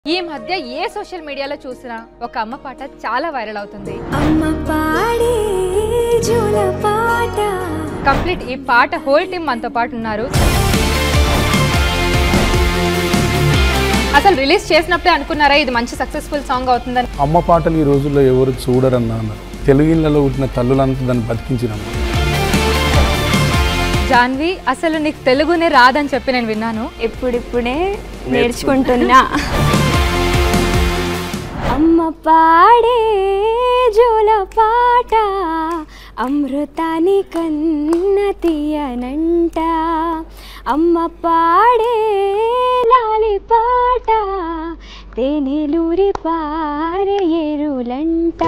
ఈ మధ్య ఏ సోషల్ మీడియాలో చూసినా ఒక అమ్మ పాట చాలా వైరల్ అవుతుంది అమ్మ పాడే జోల పాట కంప్లీట్ ఈ పాట హోల్ టీమ్ మనతో పాటు ఉన్నారు అసలు రిలీజ్ చేసినప్పుడే అనుకున్నారా ఇది మంచి సక్సెస్ఫుల్ సాంగ్ అవుతుందని అమ్మ పాటలు ఈ రోజుల్లో ఎవరు చూడరన్నా అన్నారు తెలుగు ఇళ్ళలో పుట్టిన తల్లులంతా దాన్ని బతికించినాము జాన్వి అసలు నీకు తెలుగునే రాదని చెప్పి నేను విన్నాను ఇప్పుడిప్పుడే నేర్చుకుంటున్నా అమ్మ పాడే జోల పాట అమృతాని కన్న తీయనంట అమ్మ పాడే లాలి పాట తేనెలూరి పారే ఎరులంట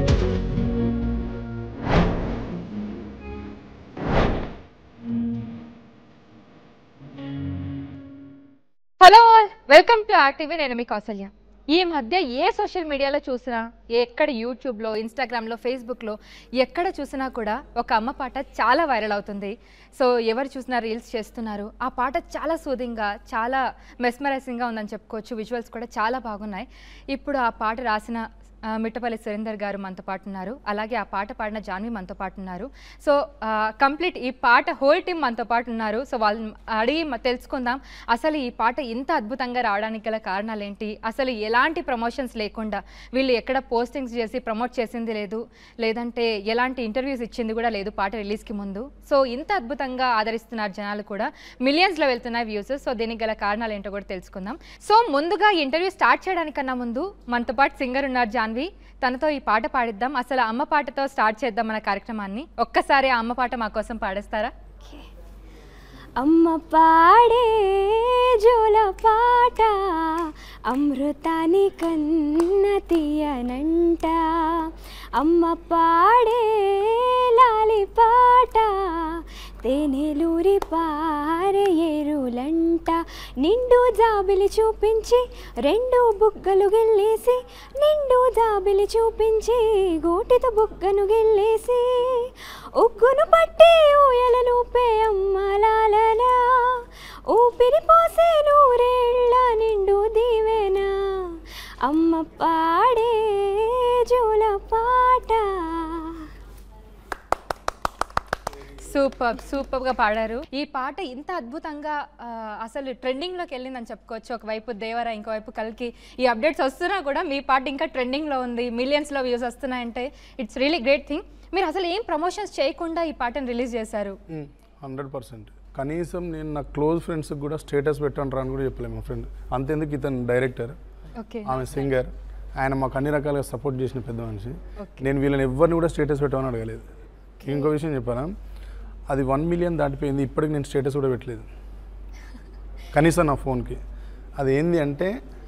హలో వెల్కమ్ టు ఆర్టీవీ నేను మీ కౌసల్య ఈ మధ్య ఏ సోషల్ మీడియాలో చూసినా ఎక్కడ యూట్యూబ్లో ఇన్స్టాగ్రామ్లో ఫేస్బుక్లో ఎక్కడ చూసినా కూడా ఒక అమ్మ పాట చాలా వైరల్ అవుతుంది సో ఎవరు చూసినా రీల్స్ చేస్తున్నారు ఆ పాట చాలా సూదింగ్గా చాలా మెస్మరైజింగ్గా ఉందని చెప్పుకోవచ్చు విజువల్స్ కూడా చాలా బాగున్నాయి ఇప్పుడు ఆ పాట రాసిన ఆ, మిట్టపల్లి సురేందర్ గారు మనతో పాటు ఉన్నారు అలాగే ఆ పాట పాడిన జాన్వి మనతో పాటు ఉన్నారు సో కంప్లీట్ ఈ పాట హోల్ టీమ్ మనతో పాటు ఉన్నారు సో వాళ్ళని అడిగి మ- తెలుసుకుందాం అసలు ఈ పాట ఇంత అద్భుతంగా రావడానికి గల కారణాలు ఏంటి అసలు ఎలాంటి ప్రమోషన్స్ లేకుండా వీళ్ళు ఎక్కడ పోస్టింగ్స్ చేసి ప్రమోట్ చేసింది లేదు లేదంటే ఎలాంటి ఇంటర్వ్యూస్ ఇచ్చింది కూడా లేదు పాట రిలీజ్కి ముందు సో ఇంత అద్భుతంగా ఆదరిస్తున్నారు జనాలు కూడా మిలియన్స్లో వెళ్తున్నాయి వ్యూస్ సో దీనికి గల కారణాలు ఏంటో కూడా తెలుసుకుందాం సో ముందుగా ఇంటర్వ్యూ స్టార్ట్ చేయడానికన్నా ముందు మనతో పాటు సింగర్ ఉన్నారు జాన్వి తనతో ఈ పాట పాడిద్దాం అసలు అమ్మ పాటతో స్టార్ట్ చేద్దాం మన కార్యక్రమాన్ని ఒక్కసారి ఆ అమ్మ పాట మా కోసం పాడేస్తారా అమ్మ పాడే జోల పాట అమృతాని కన్న తీయనంట అమ్మ పాడే లాలి పాట తేనెలూరి పారే ఎరులంట నిండు జాబిలి చూపించి రెండు బుగ్గలు గెల్లేసి నిండు జాబిలి చూపించి గోటితో బుగ్గను గెల్లేసి ఉగ్గును పట్టి ఊయలలూపే అమ్మలాలనా ఊపిరి పోసే నూరేళ్ళ నిండు దీవెనా అమ్మ పాడే జోల పాట సూపర్ సూపర్గా పాడారు ఈ పాట ఇంత అద్భుతంగా ఆ, అసలు ట్రెండింగ్లోకి వెళ్ళిందని చెప్పుకోవచ్చు ఒకవైపు దేవర ఇంకోవైపు కల్కి ఈ అప్డేట్స్ వస్తున్నా కూడా మీ పాట ఇంకా ట్రెండింగ్లో ఉంది మిలియన్స్లో వ్యూస్ వస్తున్నాయంటే ఇట్స్ రియలీ గ్రేట్ థింగ్ మీరు అసలు ఏం ప్రమోషన్స్ చేయకుండా ఈ పాటను రిలీజ్ చేశారు హండ్రెడ్ పర్సెంట్ కనీసం నేను నా క్లోజ్ ఫ్రెండ్స్కి కూడా స్టేటస్ పెట్టండి రా అని కూడా చెప్పలేము మా ఫ్రెండ్ అంతెందుకు ఇతను డైరెక్టర్ ఓకే ఆమె సింగర్ ఆయన మాకు అన్ని రకాలుగా సపోర్ట్ చేసిన పెద్ద మనిషి Okay. నేను వీళ్ళని ఎవరిని కూడా స్టేటస్ పెట్టమని అడగలేదు ఇంకో విషయం చెప్పాను అది వన్ మిలియన్ దాటిపోయింది ఇప్పటికి నేను స్టేటస్ కూడా పెట్టలేదు కనీసం నా ఫోన్కి అది ఏంది అంటే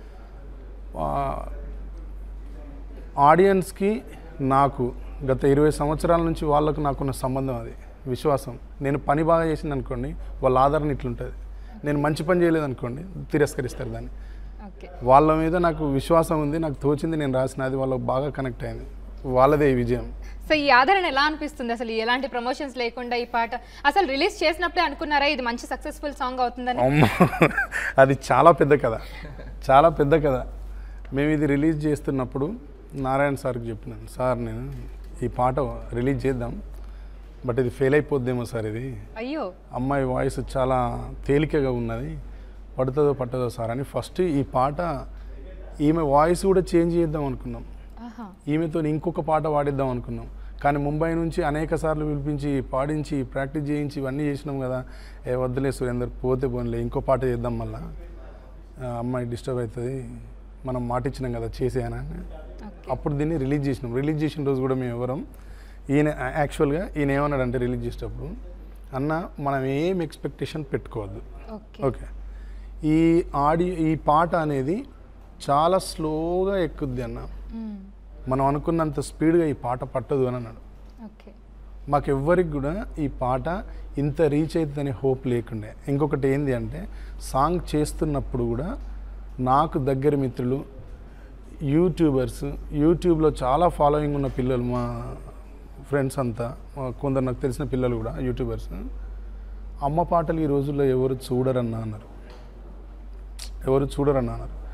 ఆడియన్స్కి నాకు గత ఇరవై సంవత్సరాల నుంచి వాళ్ళకు నాకున్న సంబంధం అది విశ్వాసం నేను పని బాగా చేసింది అనుకోండి వాళ్ళ ఆదరణ ఇట్లుంటుంది నేను మంచి పని చేయలేదు అనుకోండి తిరస్కరిస్తారు దాన్ని ఓకే వాళ్ళ మీద నాకు విశ్వాసం ఉంది నాకు తోచింది నేను రాసిన అది వాళ్ళకి బాగా కనెక్ట్ అయింది వాళ్ళదే ఈ విజయం సో ఈ ఆదరణ ఎలా అనిపిస్తుంది అసలు ఎలాంటి ప్రమోషన్స్ లేకుండా ఈ పాట అసలు రిలీజ్ చేసినప్పుడే అనుకున్నారా ఇది మంచి సక్సెస్ఫుల్ సాంగ్ అవుతుందని అమ్మ అది చాలా పెద్ద కథ చాలా పెద్ద కథ మేము ఇది రిలీజ్ చేస్తున్నప్పుడు నారాయణ సార్కి చెప్పినాను సార్ నేను ఈ పాట రిలీజ్ చేద్దాం బట్ ఇది ఫెయిల్ అయిపోద్దేమో సార్ ఇది అయ్యో అమ్మాయి వాయిస్ చాలా తేలికగా ఉన్నది పడుతుందో పట్టదో సార్ అని ఫస్ట్ ఈ పాట ఈమె వాయిస్ కూడా చేంజ్ చేద్దాం అనుకున్నాం ఆహా ఈమెతో ఇంకొక పాట పాడిద్దాం అనుకున్నాం కానీ ముంబై నుంచి అనేక సార్లు పిలిపించి పాడించి ప్రాక్టీస్ చేయించి ఇవన్నీ చేసినాం కదా ఏ వద్దులే సురేందర్ పోతే పోన్లే ఇంకో పాట చేద్దాం మళ్ళా ఆ, అమ్మాయి డిస్టర్బ్ అవుతుంది మనం మాట ఇచ్చినాం కదా చేసేయనా అని. అప్పుడు దీన్ని రిలీజ్ చేసినాం రిలీజ్ చేసిన రోజు కూడా మేము ఎవరం ఈయన యాక్చువల్గా ఈయన ఏమన్నాడంటే రిలీజ్ చేసేటప్పుడు అన్న మనం ఏం ఎక్స్పెక్టేషన్ పెట్టుకోవద్దు ఓకే ఓకే ఈ ఆడియో ఈ పాట అనేది చాలా స్లోగా ఎక్కుద్ది అన్న మనం అనుకున్నంత స్పీడ్గా ఈ పాట పట్టదు అని అన్నాడు ఓకే మాకెవ్వరికి కూడా ఈ పాట ఇంత రీచ్ అవుతుందనే హోప్ లేకుండే ఇంకొకటి ఏంది అంటే సాంగ్ చేస్తున్నప్పుడు కూడా నాకు దగ్గర మిత్రులు యూట్యూబర్స్ యూట్యూబ్లో చాలా ఫాలోయింగ్ ఉన్న పిల్లలు మా ఫ్రెండ్స్ అంతా మా కొందరు నాకు తెలిసిన పిల్లలు కూడా యూట్యూబర్స్ అమ్మ పాటలు ఈ రోజుల్లో ఎవరు చూడరన్నా అన్నారు ఎవరు చూడరని అన్నారు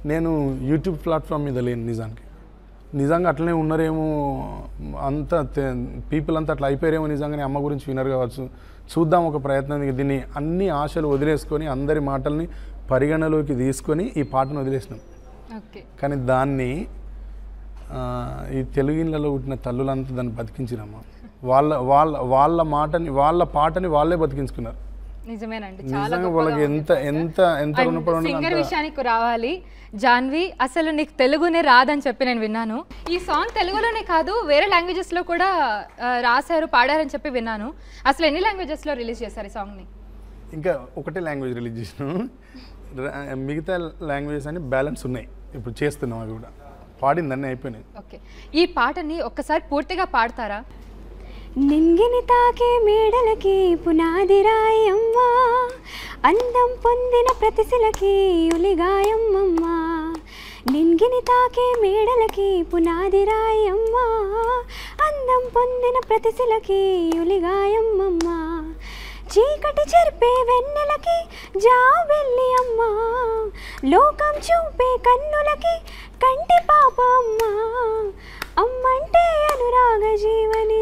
నేను యూట్యూబ్ ప్లాట్ఫామ్ మీద లేను నిజానికి నిజంగా అట్లనే ఉన్నారేమో అంత పీపుల్ అంతా అట్లా అయిపోయారేమో నిజంగానే అమ్మ గురించి వినరు కావచ్చు చూద్దాం ఒక ప్రయత్నం ఇక దీన్ని అన్ని ఆశలు వదిలేసుకొని అందరి మాటల్ని పరిగణలోకి తీసుకొని ఈ పాటను వదిలేసినాం ఓకే కానీ దాన్ని ఆ, ఈ తెలుగు ఇళ్ళలో పుట్టిన తల్లులంతా దాన్ని బతికించిరమ్మా వాళ్ళ వాళ్ళ వాళ్ళ మాటని వాళ్ళ పాటని వాళ్ళే బతికించుకున్నారు నిజమేనండి చాలా నిజంగా వాళ్ళకి ఎంత ఎంత ఎంత రుణపడి ఉండాలో సింగర్ అంత విషయానికి రావాలి జాన్వి అసలు నీకు తెలుగునే రాదని చెప్పి నేను విన్నాను ఈ సాంగ్ తెలుగులోనే కాదు వేరే లాంగ్వేజెస్ లో కూడా ఆ, రాశారు పాడారని చెప్పి విన్నాను అసలు ఎన్ని లాంగ్వేజెస్ లో రిలీజ్ చేశారు ఈ సాంగ్ ని ఇంకా ఒకటే లాంగ్వేజ్ రిలీజ్ చేసినాం ర- మిగతా లాంగ్వేజెస్ అని బ్యాలెన్స్ ఉన్నాయి ఇప్పుడు చేస్తున్నాం అవి కూడా పాడింది అన్నీ అయిపోయినాయి ఓకే ఈ పాటని ఒక్కసారి పూర్తిగా పాడతారా నింగిని తాకే మేడలకి పునాది రాయమ్మా అందం పొందిన ప్రతిశిలకి ఉలిగాయమ్మమ్మా నింగిని తాకే మేడలకి పునాది రాయమ్మా అందం పొందిన ప్రతిశిలకి ఉలిగాయమ్మమ్మా చీకటి చెరిపే వెన్నెలకి జాబెల్లి అమ్మా లోకం చూపే కన్నులకి కంటి పాప అమ్మా అమ్మంటే అనురాగ జీవని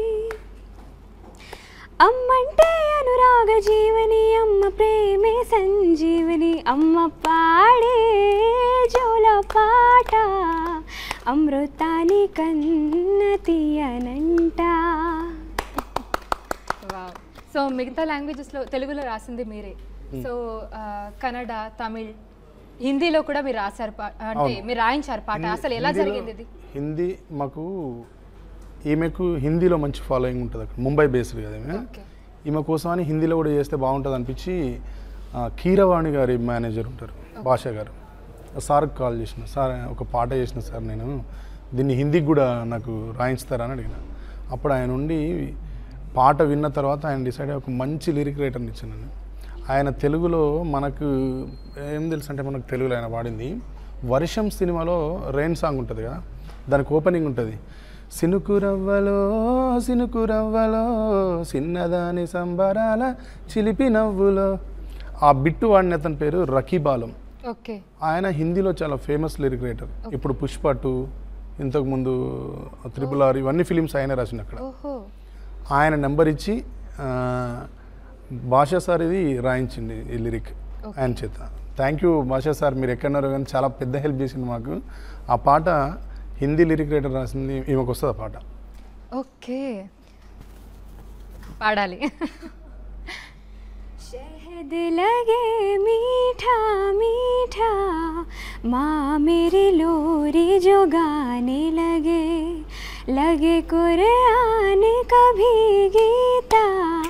అమ్మంటే అనురాగ జీవని అమ్మ ప్రేమే సంజీవని అమ్మ పాడే జోల పాట అమృతాని కన్న తీయనంట వావ్ సో మిగతా లాంగ్వేజెస్ లో తెలుగులో రాసింది మీరే సో ఆ, కన్నడ తమిళ్ హిందీలో కూడా మీరు రాశారు పా- అంటే అవును. మీరు రాయించారు పాట అసలు ఎలా హిందీలో- జరిగింది ఇది హిందీ మాకు ఈమెకు హిందీలో మంచి ఫాలోయింగ్ ఉంటుంది అక్కడ ముంబై బేస్డ్ కదా ఈమె ఓకే ఈమె కోసం అని హిందీలో కూడా చేస్తే బాగుంటుంది అనిపించి ఆ, కీరవాణి గారి మేనేజర్ ఉంటారు భాష గారు సార్కి కాల్ చేసిన సార్ ఒక పాట చేసిన సార్ నేను దీన్ని హిందీకి కూడా నాకు రాయించుతారని అడిగిన అప్పుడు ఆయన ఉండి పాట విన్న తర్వాత ఆయన డిసైడ్ అయ్యి ఒక మంచి లిరిక్ రైటర్ని ఇచ్చాను నేను ఆయన తెలుగులో మనకు ఏం తెలుసు అంటే మనకు తెలుగులో ఆయన పాడింది వర్షం సినిమాలో రెయిన్ సాంగ్ ఉంటుంది కదా దానికి ఓపెనింగ్ ఉంటుంది సినుకు రవ్వలో సినుకు రవ్వలో చిన్నదాని సంబరాల చిలిపి నవ్వులో ఆ బిట్టు వాడిన అతని పేరు రకీబాలం ఓకే ఆయన హిందీలో చాలా ఫేమస్ లిరిక్ రైటర్ ఇప్పుడు పుష్ప టూ ఇంతకుముందు త్రిపుల్ ఆర్ ఇవన్నీ ఫిలిమ్స్ ఆయన రాసిన అక్కడ ఓహో ఆయన నెంబర్ ఇచ్చి ఆ, భాషా సార్ ఇది రాయించింది ఈ లిరిక్ ఆయన చేత థ్యాంక్ యూ భాషా సార్ మీరు ఎక్కడున్నారో కానీ చాలా పెద్ద హెల్ప్ చేసింది మాకు ఆ పాట హిందీ లిరిక్ రైటర్ రాసింది ఈమెకు వస్తుంది ఆ పాట ఓకే పాడాలి शहद लगे मीठा मीठा माँ मेरी लोरी जो गाने लगे लगे कुरान कभी गीता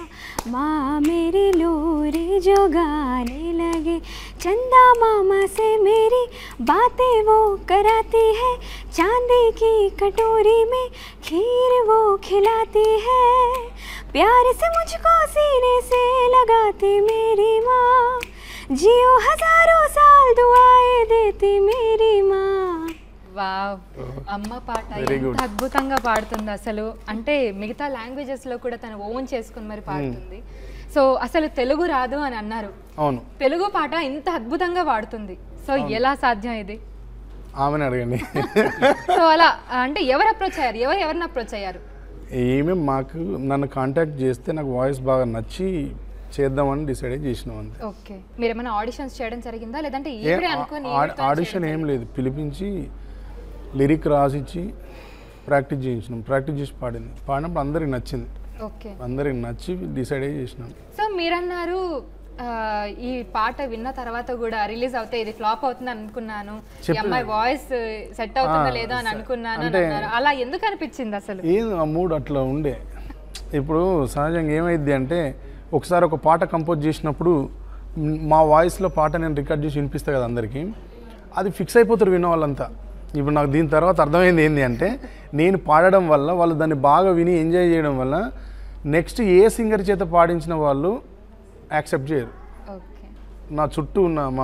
माँ मेरी लोरी जो गाने लगे चंदा मामा से मेरी बातें वो कराती है चांदी की कटोरी में खीर वो खिलाती है प्यार से मुझको सीने से लगाती मेरी माँ जियो हजारों साल दुआएं देती मेरी माँ వావ్ అమ్మ పాట Very good. ఎంత అద్భుతంగా పాడుతుంది అసలు అంటే మిగతా లాంగ్వేజెస్ లో కూడా తను ఓన్ చేసుకుని మరి పాడుతుంది సో అసలు తెలుగు రాదు అని అన్నారు అవును తెలుగు పాట ఇంత అద్భుతంగా పాడుతుంది సో ఎలా సాధ్యం ఇది ఆమెను అడగండి సో అలా అంటే ఎవరు అప్రోచ్ అయ్యారు ఎవరు ఎవరిని అప్రోచ్ అయ్యారు ఈమె మాకు నన్ను కాంటాక్ట్ చేస్తే నాకు వాయిస్ బాగా నచ్చి చేద్దామని డిసైడ్ చేసినాం అంతే ఓకే మీరు ఏమైనా ఆడిషన్స్ చేయడం జరిగిందా లేదంటే ఏ ఈవిడే అనుకుని ఆ- ఆడిషన్ ఏం లేదు పిలిపించి లిరిక్ రాసిచ్చి ప్రాక్టీస్ చేయించినాం ప్రాక్టీస్ చేసి పాడింది పాడినప్పుడు అందరికి నచ్చింది ఓకే అందరికి నచ్చి డిసైడ్ అయ్యి చేసినాం సో మీరన్నారు ఆ, ఈ పాట విన్న తర్వాత కూడా రిలీజ్ అవుతే ఇది ఫ్లాప్ అవుతుంది అనుకున్నాను ఈ చెప్పు. అమ్మాయి వాయిస్ సెట్ అవుతుందా ఆ, లేదా అని స- అనుకున్నాను అని అంటే- అన్నారు అలా ఎందుకు అనిపించింది అసలు ఏం ఆ మూడ్ అట్లా ఉండే ఇప్పుడు సహజంగా ఏమైంది అంటే ఒకసారి ఒక పాట కంపోజ్ చేసినప్పుడు మ్, మా వాయిస్లో పాట నేను రికార్డ్ చేసి వినిపిస్తా కదా అందరికీ అది ఫిక్స్ అయిపోతారు విన్న వాళ్ళంతా ఇప్పుడు నాకు దీని తర్వాత అర్థమైంది ఏంటి అంటే నేను పాడడం వల్ల వాళ్ళు దాన్ని బాగా విని ఎంజాయ్ చేయడం వల్ల నెక్స్ట్ ఏ సింగర్ చేత పాడించిన వాళ్ళు యాక్సెప్ట్ చేయరు ఓకే నా చుట్టూ ఉన్న మా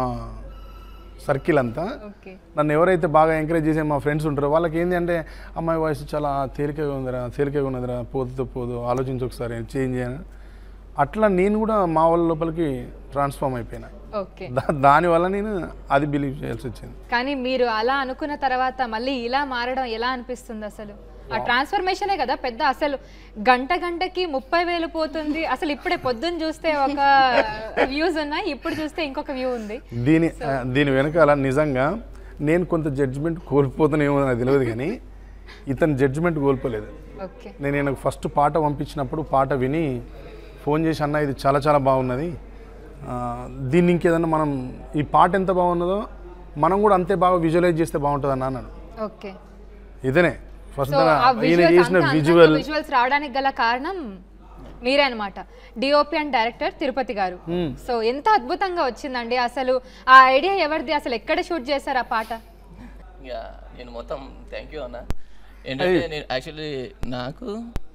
సర్కిల్ అంతా ఓకే నన్ను ఎవరైతే బాగా ఎంకరేజ్ చేసే మా ఫ్రెండ్స్ ఉంటారో వాళ్ళకి ఏంటి అంటే అమ్మాయి వాయిస్ చాలా తేలికగా ఉందిరా తేలికగా ఉన్నదిరా పోతుతో పోదు ఆలోచించి ఒకసారి చేంజ్ చేయను అట్లా నేను కూడా మా వాళ్ళ లోపలికి ట్రాన్స్ఫార్మ్ అయిపోయినా ఓకే దా దానివల్ల నేను అది బిలీవ్ చేయాల్సి వచ్చింది కానీ మీరు అలా అనుకున్న తర్వాత మళ్ళీ ఇలా మారడం ఎలా అనిపిస్తుంది అసలు ఆ ట్రాన్స్ఫర్మేషనే కదా పెద్ద అసలు గంట గంటకి ముప్పై వేలు పోతుంది అసలు ఇప్పుడే పొద్దున్న చూస్తే ఒక వ్యూస్ ఉన్నాయి ఇప్పుడు చూస్తే ఇంకొక వ్యూ ఉంది దీని ఆ, దీని వెనకాల నిజంగా నేను కొంత జడ్జిమెంట్ కోల్పోతానేమో నాకు తెలియదు కానీ ఇతను జడ్జిమెంట్ కోల్పోలేదు ఓకే నేను ఈయనకు ఫస్ట్ పాట పంపించినప్పుడు పాట విని ఫోన్ చేసి అన్న ఇది చాలా చాలా బాగున్నది ఆ, దీన్ని ఇంకేదన్నా మనం ఈ పాట ఎంత బాగున్నదో మనం కూడా అంతే బాగా విజువలైజ్ చేస్తే బాగుంటుంది అన్న అన్నాడు ఓకే ఇదేనే ఫస్ట్ సో ఆ ఈయన చేసిన విజువల్స్ విజువల్ విజువల్స్ రావడానికి గల కారణం మీరే అనమాట డిఓపి అండ్ డైరెక్టర్ తిరుపతి గారు సో ఎంత అద్భుతంగా వచ్చిందండి అసలు ఆ ఐడియా ఎవరిది అసలు ఎక్కడ షూట్ చేశారు ఆ పాట ఇక నేను మొత్తం థ్యాంక్ యూ అన్న ఏంటంటే నేను యాక్చువల్లీ నాకు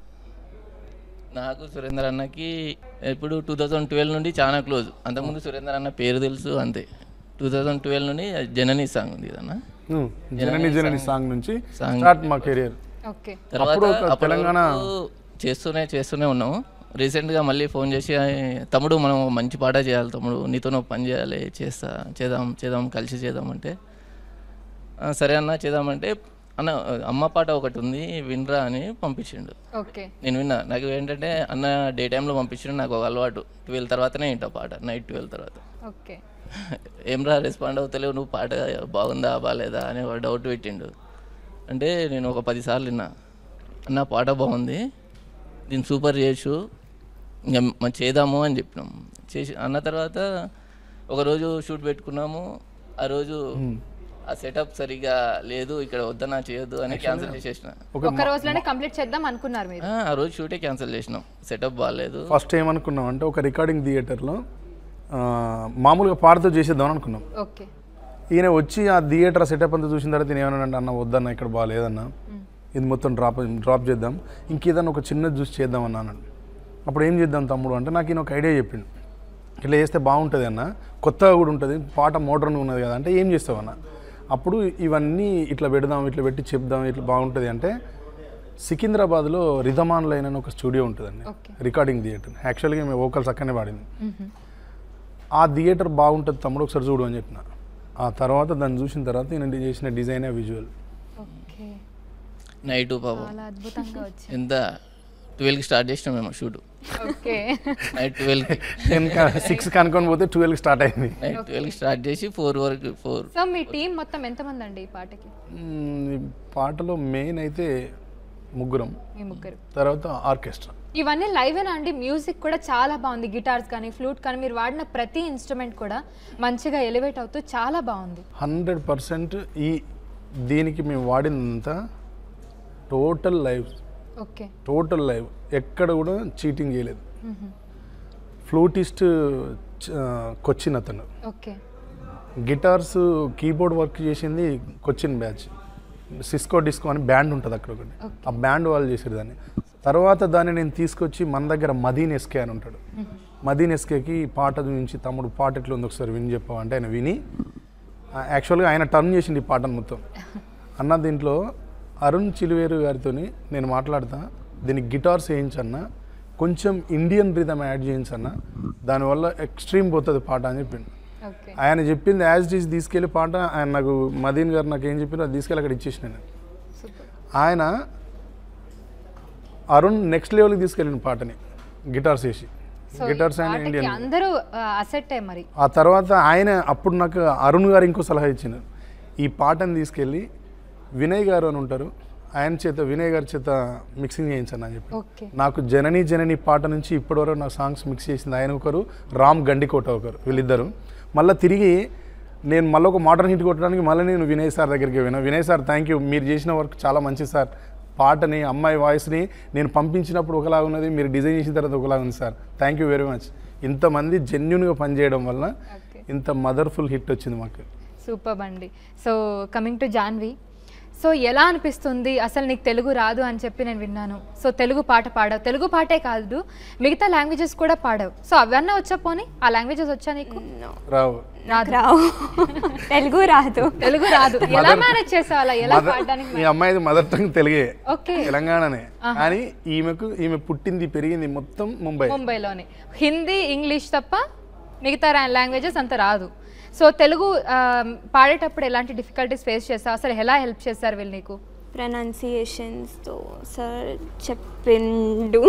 నాకు సురేందర్ అన్నకి ఇప్పుడు టూ థౌజండ్ ట్వెల్వ్ నుండి చాలా క్లోజ్ అంతకుముందు సురేందర్ అన్న పేరు తెలుసు అంతే టూ థౌజండ్ ట్వెల్వ్ నుండి జననీ సాంగ్ ఉంది కదన్న జనని జనని సాంగ్ నుంచి సాంగ్ స్టార్ట్ మా కెరియర్ ఓకే తర్వాత అప్పుడు ఒక అప్పటి తెలంగాణ- వరకు చేస్తూనే చేస్తూనే ఉన్నాము రీసెంట్గా మళ్ళీ ఫోన్ చేసి "ఆ, తమ్ముడు మనం ఒక మంచి పాట చేయాలి తమ్ముడు నీతో ఒక పని చేయాలి చేస్తా చేద్దాం చేద్దాం కలిసి చేద్దాం అంటే "ఆ, సరే అన్న చేద్దామంటే అన్న అమ్మ పాట ఒకటి ఉంది వినరా అని పంపించిండు ఓకే నేను విన్నా నాకు ఏంటంటే అన్న డే టైంలో పంపించిండు నాకు ఒక అలవాటు ట్వెల్వ్ తర్వాతనే వింటా పాట నైట్ ట్వెల్వ్ తర్వాత ఓకే ఏమ్రా రెస్పాండ్ అవుతలేవు నువ్వు పాట బాగుందా బాగాలేదా అని ఒక డౌట్ పెట్టిండు అంటే నేను ఒక పది సార్లు విన్నా అన్న పాట బాగుంది దీన్ని సూపర్ చేయొచ్చు ఇంకా మనం చేద్దాము అని చెప్పినాం చేసి అన్న తర్వాత ఒకరోజు షూట్ పెట్టుకున్నాము ఆ రోజు ఆ సెటప్ సరిగా లేదు ఇక్కడ వద్దనా చేయొద్దు అని క్యాన్సిల్ చేసేసిన ఒక రోజులోనే కంప్లీట్ చేద్దాం అనుకున్నారు మీరు ఆ, ఆ రోజు షూటే క్యాన్సిల్ చేసినాం సెటప్ బాగాలేదు ఫస్ట్ ఏమనుకున్నాం అంటే ఒక రికార్డింగ్ థియేటర్లో మామూలుగా పాటతో చేసేద్దాం అనుకున్నాం ఓకే ఈయన వచ్చి ఆ థియేటర్ సెటప్ అంతా చూసిన తర్వాత నేను ఏమన్నానంటే అన్న వద్దన్న ఇక్కడ బాగాలేదన్న ఇది మొత్తం డ్రాప్ డ్రాప్ చేద్దాం ఇంకేదన్నా ఒక చిన్నది చూసి చేద్దాం అన్న అన్నాడు అప్పుడు ఏం చేద్దాం తమ్ముడు అంటే నాకు ఈయన ఒక ఐడియా చెప్పిండు ఇట్లా చేస్తే బాగుంటుంది అన్న కొత్తగా కూడా ఉంటుంది పాట మోడర్న్ ఉన్నది కదా అంటే ఏం చేస్తావు అన్న అప్పుడు ఇవన్నీ ఇట్లా పెడదాం ఇట్లా పెట్టి చెప్దాం ఇట్లా బాగుంటుంది అంటే సికింద్రాబాద్లో రిధమాన్ లైన్ అని ఒక స్టూడియో ఉంటుందండి Okay. రికార్డింగ్ థియేటర్ యాక్చువల్గా మేము వోకల్స్ అక్కడనే పాడింది ఆ థియేటర్ బాగుంటుంది తమ్ముడు ఒకసారి చూడు అని చెప్పిన ఆ తర్వాత దాన్ని చూసిన తర్వాత నేను చేసిన డిజైన్ విజువల్ ఓకే నైట్ పాపం చాలా అద్భుతంగా వచ్చింది ఎంత ట్వెల్వ్కి స్టార్ట్ చేసినాం మేము షూట్ ఓకే నైట్ ట్వెల్వ్కి టెన్ సిక్స్ కనుక్కొని పోతే ట్వెల్వ్ స్టార్ట్ అయింది నైట్ ట్వెల్వ్కి స్టార్ట్ చేసి ఫోర్ వరకు ఫోర్ సో మీ టీం మొత్తం ఎంతమంది అండి ఈ పాటకి మ్మ్, ఈ పాటలో మెయిన్ అయితే ముగ్గురం మీ ముగ్గురు తర్వాత ఆర్కెస్ట్రా ఇవన్నీ లైవేనా అండి మ్యూజిక్ కూడా చాలా బాగుంది గిటార్స్ కానీ ఫ్లూట్ కానీ మీరు వాడిన ప్రతి ఇన్స్ట్రుమెంట్ కూడా మంచిగా ఎలివేట్ అవుతూ చాలా బాగుంది హండ్రెడ్ పర్సెంట్ ఈ దీనికి మేము వాడినంత total live okay total live ఎక్కడ కూడా చీటింగ్ చేయలేదు ఫ్లూటిస్ట్ కొచ్చిన్ అతను ఓకే గిటార్స్ కీబోర్డ్ వర్క్ చేసింది కొచ్చిన్ బ్యాచ్ సిస్కో డిస్కో అని బ్యాండ్ ఉంటుంది అక్కడ ఒకటి ఆ బ్యాండ్ వాళ్ళు చేసారు దాన్ని తర్వాత దాన్ని నేను తీసుకొచ్చి మన దగ్గర మదీన్ ఎస్కే అని ఉంటాడు మదీన్ ఎస్కేకి ఈ పాట నుంచి తమ్ముడు పాట ఎట్లా ఉంది ఒకసారి విని చెప్పావు అంటే ఆయన విని యాక్చువల్గా ఆయన టర్న్ చేసింది ఈ పాటను మొత్తం అన్న దీంట్లో అరుణ్ చిలువేరు గారితో నేను మాట్లాడతా దీనికి గిటార్స్ వేయించన్నా కొంచెం ఇండియన్ రిథమ్ యాడ్ చేయించన్నా దానివల్ల ఎక్స్ట్రీమ్ పోతుంది పాట అని చెప్పిండు ఓకే ఆయన చెప్పింది యాజ్ ఇట్ ఈస్ తీసుకెళ్ళి పాట ఆయన నాకు మదీన్ గారు నాకు ఏం చెప్పారో అది తీసుకెళ్ళి అక్కడ ఇచ్చేసిన నేను సూపర్ ఆయన అరుణ్ నెక్స్ట్ లెవెల్కి తీసుకెళ్ళిన పాటని గిటార్స్ వేసి సో గిటార్స్ అండ్ పాటకి ఇండియన్ అందరూ అసెట్టే మరి ఆ తర్వాత ఆయన అప్పుడు నాకు అరుణ్ గారు ఇంకో సలహా ఇచ్చిండు ఈ పాటని తీసుకెళ్ళి వినయ్ గారు అని ఉంటారు ఆయన చేత వినయ్ గారి చేత మిక్సింగ్ చేయించాను అని చెప్పి ఓకే నాకు జనని జనని పాట నుంచి ఇప్పటివరకు నాకు సాంగ్స్ మిక్స్ చేసింది ఆయన ఒకరు రామ్ గండికోట ఒకరు వీళ్ళిద్దరు మళ్ళీ తిరిగి నేను మళ్ళీ ఒక మోడర్న్ హిట్ కొట్టడానికి మళ్ళీ నేను వినయ్ సార్ దగ్గరికి పోయినా వినయ్ సార్ థ్యాంక్ యూ మీరు చేసిన వర్క్ చాలా మంచిది సార్ పాటని అమ్మాయి వాయిస్ని నేను పంపించినప్పుడు ఒకలాగా ఉన్నది మీరు డిజైన్ చేసిన తర్వాత ఒకలాగా ఉంది sir thank you very much ఇంతమంది జెన్యున్గా పనిచేయడం వల్ల ఓకే ఇంత మదర్ఫుల్ హిట్ వచ్చింది మాకు సూపర్ అండి so coming to Janvi so ఎలా అనిపిస్తుంది అసలు నీకు తెలుగు రాదు అని చెప్పి నేను విన్నాను సో తెలుగు పాట పాడావు తెలుగు పాటే కాదు మిగతా లాంగ్వేజెస్ కూడా పాడావు సో అవన్నీ వచ్చా పోనీ ఆ లాంగ్వేజెస్ వచ్చా నీకు No. రావు రాదు రావు తెలుగు రాదు తెలుగు రాదు ఎలా మేనేజ్ చేసావు అలా ఎలా మదర్ పాడడానికి మీ అమ్మాయిది మదర్ టంగ్ తెలుగే ఓకే తెలంగాణనే కానీ ఈమెకు ఈమె పుట్టింది పెరిగింది మొత్తం ముంబై ముంబైలోనే హిందీ ఇంగ్లీష్ తప్ప మిగతా లాంగ్వేజెస్ అంత రాదు సో తెలుగు ఆ, పాడేటప్పుడు ఎలాంటి డిఫికల్టీస్ ఫేస్ చేస్తావు అసలు ఎలా హెల్ప్ చేస్తారు వీళ్ళు నీకు ప్రొనౌన్సియేషన్స్తో సార్ చెప్పిండు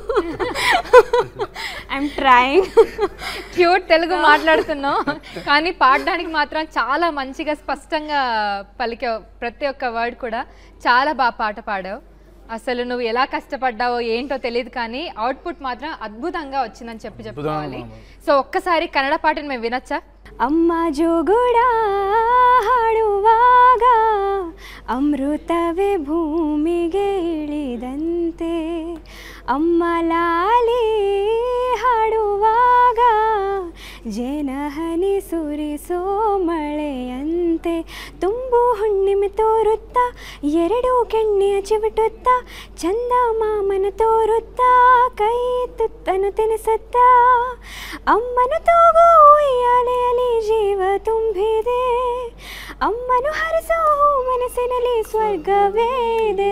ఐఎమ్ ట్రయింగ్ క్యూట్ తెలుగు మాట్లాడుతున్నావు కానీ పాడడానికి మాత్రం చాలా మంచిగా స్పష్టంగా పలికే ప్రతి ఒక్క వర్డ్ కూడా చాలా బాగా పాట పాడావు అసలు నువ్వు ఎలా కష్టపడ్డావో ఏంటో తెలియదు కానీ అవుట్పుట్ మాత్రం అద్భుతంగా వచ్చిందని చెప్పి చెప్పుకోవాలి సో ఒక్కసారి కన్నడ పాటను మేము వినొచ్చా ಅಮ್ಮ ಜೋಗುಡ ಹಾಡುವಾಗ ಅಮೃತವೇ ಭೂಮಿಗೆ ಇಳಿದಂತೆ ಅಮ್ಮ ಲಾಲಿ ಹಾಡುವಾಗ ಜನಹನಿ ಸುರಿಸೋ ಮಳೆಯಂತೆ ತುಂಬು ಹುಣ್ಣಿಮೆ ತೋರುತ್ತಾ ಎರಡು ಕೆಣ್ಣೆಯ ಚಿವಿಟುತ್ತಾ ಚಂದ ಮಾಮನ ತೋರುತ್ತಾ ಕೈ ತುತ್ತನು ತಿನಿಸುತ್ತಾ ಅಮ್ಮನು ತೂಗೋ ಉಯ್ಯಾಲೆಯಲ್ಲಿ ಜೀವ ತುಂಬಿದೆ ಅಮ್ಮನು ಹರಿಸೋ ಮನಸ್ಸಿನಲ್ಲಿ ಸ್ವರ್ಗವೇ ಇದೆ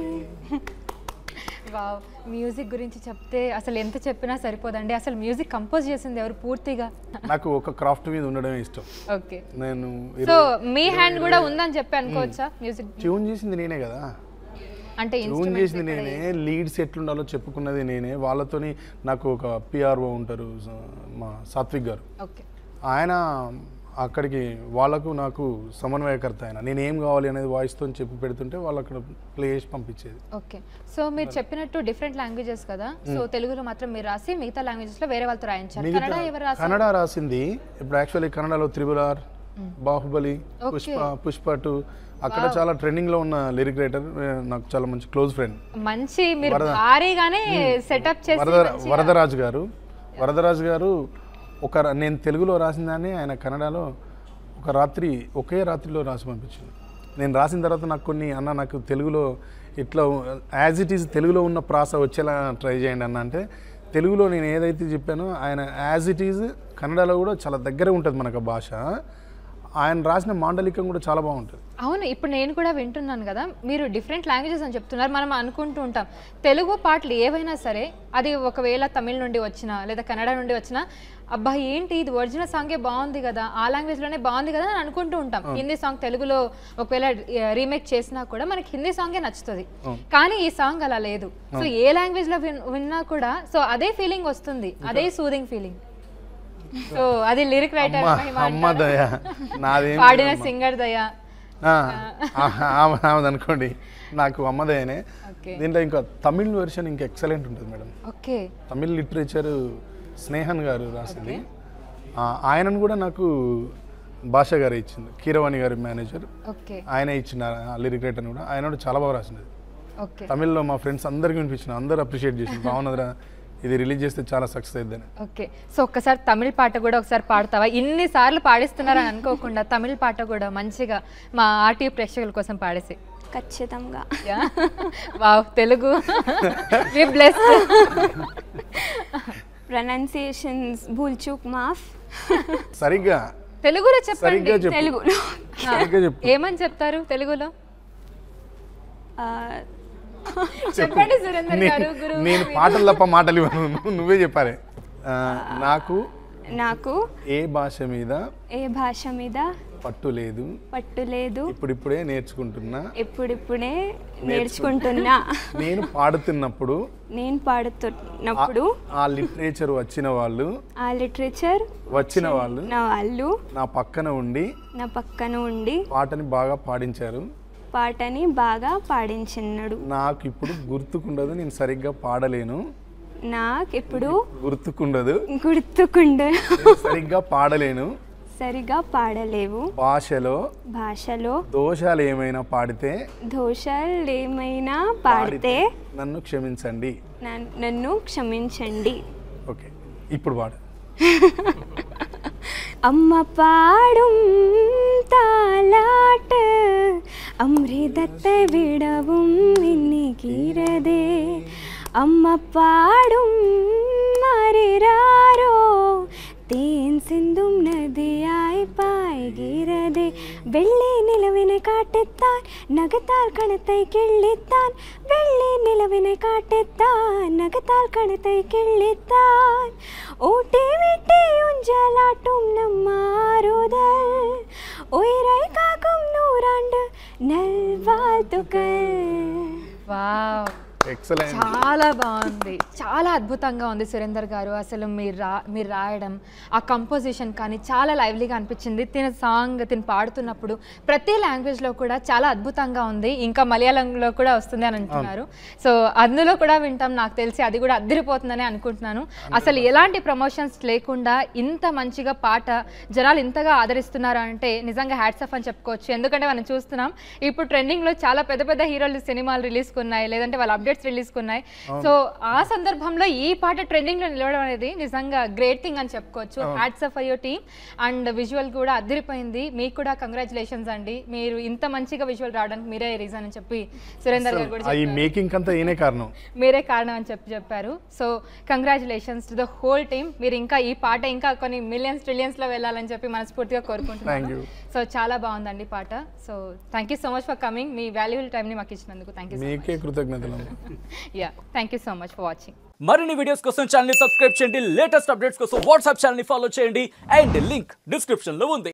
వావ్ మ్యూజిక్ గురించి చెప్తే అసలు ఎంత చెప్పినా సరిపోదండి అసలు మ్యూజిక్ కంపోజ్ చేసింది ఎవరు పూర్తిగా నాకు ఒక క్రాఫ్ట్ మీద ఉండడమే ఇష్టం ఓకే నేను సో మీ హ్యాండ్ కూడా ఉందని చెప్పి అనుకోవచ్చా మ్యూజిక్ ట్యూన్ చేసింది నేనే కదా అంటే ట్యూన్ ఇన్స్ట్రుమెంట్ చేసింది నేనే లీడ్స్ ఎట్లుండాలో చెప్పుకున్నది నేనే వాళ్ళతోని నాకు ఒక పిఆర్ఓ ఉంటారు స- మా సాత్విక్ గారు ఓకే ఆయన అక్కడికి వాళ్ళకు నాకు సమన్వయకర్త ఆయన నేను ఏం కావాలి అనేది వాయిస్తో చెప్పి పెడుతుంటే వాళ్ళు అక్కడ ప్లే చేసి పంపించేది ఓకే సో మీరు చెప్పినట్టు డిఫరెంట్ లాంగ్వేజెస్ కదా సో తెలుగులో మాత్రం మీరు రాసి మిగతా లాంగ్వేజెస్ లో వేరే వాళ్ళతో రాయించారు కన్నడ ఎవరు రాసి కన్నడ రాసింది ఇప్పుడు యాక్చువల్లీ కన్నడలో triple R Baahubali Pushpa Pushpa two అక్కడ చాలా ట్రెండింగ్ లో ఉన్న లిరిక్ రైటర్ నాకు చాలా మంచి క్లోజ్ ఫ్రెండ్ మంచి మీరు భారీగానే సెటప్ చేసి వరద వరదరాజు గారు వరదరాజు గారు ఒక ర- నేను తెలుగులో రాసిన దాన్ని ఆయన కన్నడలో ఒక రాత్రి ఒకే రాత్రిలో రాసి పంపించింది నేను రాసిన తర్వాత నాకు కొన్ని అన్న నాకు తెలుగులో ఇట్లా యాజ్ ఇట్ ఈజ్ తెలుగులో ఉన్న ప్రాస వచ్చేలా ట్రై చేయండి అన్న అంటే తెలుగులో నేను ఏదైతే చెప్పానో ఆయన యాజ్ ఇట్ ఈజ్ కన్నడలో కూడా చాలా దగ్గర ఉంటుంది మనకు ఆ భాష ఆయన రాసిన మాండలికం కూడా చాలా బాగుంటుంది అవును ఇప్పుడు నేను కూడా వింటున్నాను కదా మీరు డిఫరెంట్ లాంగ్వేజెస్ అని చెప్తున్నారు మనం అనుకుంటూ ఉంటాం తెలుగు పాటలు ఏవైనా సరే అది ఒకవేళ తమిళ నుండి వచ్చినా లేదా కన్నడ నుండి వచ్చినా అబ్బా ఏంటి ఇది ఒరిజినల్ సాంగే బాగుంది కదా ఆ లాంగ్వేజ్ లోనే బాగుంది కదా అని అనుకుంటూ ఉంటాం హిందీ సాంగ్ తెలుగులో ఒకవేళ రీమేక్ చేసినా కూడా మనకి హిందీ సాంగే నచ్చుతుంది కానీ ఈ సాంగ్ అలా లేదు సో ఏ లాంగ్వేజ్ లో విన్- విన్నా కూడా సో అదే ఫీలింగ్ వస్తుంది అదే సూదింగ్ ఫీలింగ్ సో అది లిరిక్ రైటర్ అమ్మ అమ్మ దయ నాదేం పాడిన సింగర్ దయ ఆ, ఆ- ఆమె- ఆమెది అనుకోండి నాకు అమ్మదయనే ఓకే దీంట్లో ఇంకా తమిళ్ వెర్షన్ ఇంకా ఎక్సలెంట్ ఉంటుంది madam okay Tamil literature Snehan గారు రాసింది ఆ, ఆయనను కూడా నాకు భాష గారు ఇచ్చింది కీరవాణి గారి మేనేజర్ ఓకే ఆయన ఇచ్చిన లిరిక్ రైటర్ కూడా ఆయన కూడా చాలా బాగా రాసింది ఓకే తమిళ్లో మా ఫ్రెండ్స్ అందరికీ వినిపించిన అందరూ అప్రిషియేట్ చేసింది బాగున్నదిరా ఇది రిలీజ్ చేస్తే చాలా సక్సెస్ అయిద్దని ఓకే సో ఒక్కసారి తమిళ పాట కూడా ఒకసారి పాడతావా ఇన్ని సార్లు పాడిస్తున్నారని అనుకోకుండా తమిళ పాట కూడా మంచిగా మా ఆర్టీ ప్రేక్షకుల కోసం పాడేసి ఖచ్చితంగా wow Telugu we bless pronunciations భూల్ చూక్ మాఫ్ సరిగ్గా తెలుగులో చెప్పండి సరిగ్గా చెప్పు తెలుగులో సరిగ్గా చెప్పు ఏమని చెప్తారు తెలుగులో ఆ, చెప్పండి సురేందర్ నే- గారు గురువు నేను పాటలు తప్ప మాటలు ఇవ్వను నువ్వు- నువ్వే చెప్పాలి ఆ, నాకు నాకు ఏ భాష మీద ఏ భాష మీద పట్టు లేదు పట్టు లేదు ఇప్పుడిప్పుడే నేర్చుకుంటున్నా ఇప్పుడిప్పుడే నేర్చుకుంటున్నా నేను పాడుతున్నప్పుడు నేను పాడుతున్నప్పుడు ఆ లిటరేచర్ వచ్చిన వాళ్ళు ఆ లిటరేచర్ వచ్చిన వాళ్ళు నా వాళ్ళు నా పక్కన ఉండి నా పక్కన ఉండి పాటని బాగా పాడించారు పాటని బాగా పాడించినాడు నాకు ఇప్పుడు గుర్తుకుండదు నేను సరిగ్గా పాడలేను నాకు ఇప్పుడు గుర్తుకుండదు గుర్తుకుండ నేను సరిగ్గా పాడలేను సరిగా పాడలేవు భాషలో భాషలో దోషాలు ఏమైనా పాడితే దోషాలు ఏమైనా పాడితే నన్ను క్షమించండి నన్- నన్ను క్షమించండి ఓకే ఇప్పుడు పాడు അമ്മ പാടും താലാട്ട് അമൃതത്തെ വിടവും മിന്നിക്കീരതേ അമ്മ പാടും മറിരാരോ തേൻ സിന്തും നദിയായി പായ്கிறதே വെള്ളി നിലവിനെ കാട്ടെത്താൻ നഗത്താൽ കണത്തെ കിള്ളിത്താൻ വെള്ളി നിലവിനെ കാട്ടെത്താൻ നഗത്താൽ കണത്തെ കിള്ളിത്താൻ ഊട്ടി വിട്ടി ഉഞ്ചലാട്ടും നമ്മാറുതൽ ഉയரை കാക്കും നൂറാണ്ട് നൽവാழ்ത്തുക്കൾ వావ్ ఎక్సలెంట్ చాలా బాగుంది చాలా అద్భుతంగా ఉంది సురేందర్ గారు అసలు మీరు రా మీరు రాయడం ఆ కంపోజిషన్ కానీ చాలా లైవ్లీగా అనిపించింది తిన సాంగ్ తిని పాడుతున్నప్పుడు ప్రతి లాంగ్వేజ్లో కూడా చాలా అద్భుతంగా ఉంది ఇంకా మలయాళంలో కూడా వస్తుంది అని అంటున్నారు సో అందులో కూడా వింటాం నాకు తెలిసి అది కూడా అద్దరిపోతుందని అనుకుంటున్నాను అసలు ఎలాంటి ప్రమోషన్స్ లేకుండా ఇంత మంచిగా పాట జనాలు ఇంతగా ఆదరిస్తున్నారు అంటే నిజంగా హ్యాట్స్ ఆఫ్ అని చెప్పుకోవచ్చు ఎందుకంటే మనం చూస్తున్నాం ఇప్పుడు ట్రెండింగ్లో చాలా పెద్ద పెద్ద హీరోలు సినిమాలు రిలీజ్ ఉన్నాయి లేదంటే వాళ్ళ అప్డేట్స్ రిలీజ్ ఉన్నాయి సో ఆ సందర్భంలో ఈ పాట ట్రెండింగ్ లో నిలవడం అనేది నిజంగా గ్రేట్ థింగ్ అని చెప్పుకోవచ్చు hats off your team and visual కూడా అదిరిపోయింది మీకు కూడా కంగ్రాచులేషన్స్ అండి మీరు ఇంత మంచిగా విజువల్ రావడానికి మీరే రీజన్ అని చెప్పి సురేందర్ గారు కూడా ఈ చెప్పారు. మేకింగ్ అంతా ఈయనే కారణం మీరే కారణం అని చెప్పి చెప్పారు so congratulations to the whole team మీరు ఇంకా ఈ పాట ఇంకా కొన్ని మిలియన్స్ ట్రిలియన్స్ లో వెళ్ళాలని చెప్పి మనస్ఫూర్తిగా Thank కోరుకుంటున్నాను you. సో చాలా బాగుందండి పాట so thank you so much for coming మీ వాల్యుబుల్ టైంని మాకు ఇచ్చినందుకు థ్యాంక్ యూ మీకే కృతజ్ఞతలు yeah thank you so much for watching మరిన్ని వీడియోస్ కోసం ఛానల్ సబ్స్క్రైబ్ చేయండి లేటెస్ట్ అప్డేట్స్ కోసం వాట్సాప్ ఛానల్ ఫాలో చేయండి అండ్ లింక్ డిస్క్రిప్షన్ లో ఉంది